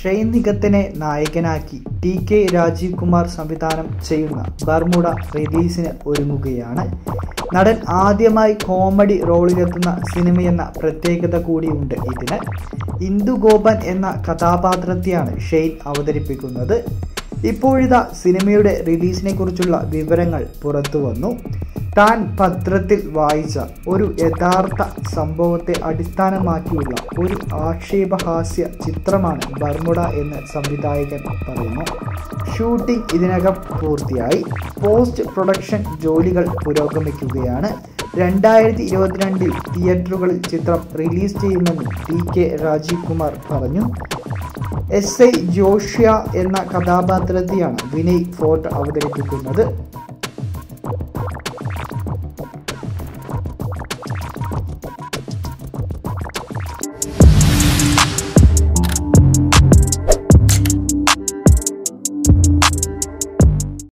Shane നിഗത്തിനെ നായകനാക്കി T K Rajeev Kumar സംവിധാനം ചെയ്യുന്ന ബർമുഡ റിലീസിന് ഒരുങ്ങുകയാണ് നടൻ ആദ്യമായി കോമഡി റോളിലെത്തുന്ന സിനിമയെന്ന പ്രത്യേകത കൂടിയുണ്ട് ഇതിന് ഇന്ദു ഗോപൻ എന്ന കഥാപാത്രത്തെയാണ് ഷെയ്ൻ അവതരിപ്പിക്കുന്നത് ഇപ്പോഴിതാ സിനിമയുടെ റിലീസിനെ കുറിച്ചുള്ള വിവരങ്ങൾ പുറത്തു വന്നു താൻ പത്രത്തിൽ വായിച്ച ഒരു യഥാർത്ഥ സംഭവത്തെ അടിസ്ഥാനമാക്കിയുള്ള ഒരു ആക്ഷേപഹാസ്യ ചിത്രമാണ് ബർമുഡ എന്ന് സംവിധായകൻ പറയുന്നു ഷൂട്ടിംഗ് ഇതിനകം പൂർത്തിയായി പോസ്റ്റ് പ്രൊഡക്ഷൻ ജോലികൾ പുരോഗമിക്കുകയാണ് രണ്ടായിരത്തി ഇരുപത്തിരണ്ടിൽ തിയേറ്ററുകളിൽ ചിത്രം റിലീസ് ചെയ്യുമെന്ന് ടി കെ രാജീവ് കുമാർ പറഞ്ഞു എസ് ഐ ജോഷ്യ എന്ന കഥാപാത്രത്തെയാണ് വിനയ് ഫോർട്ട് അവതരിപ്പിക്കുന്നത്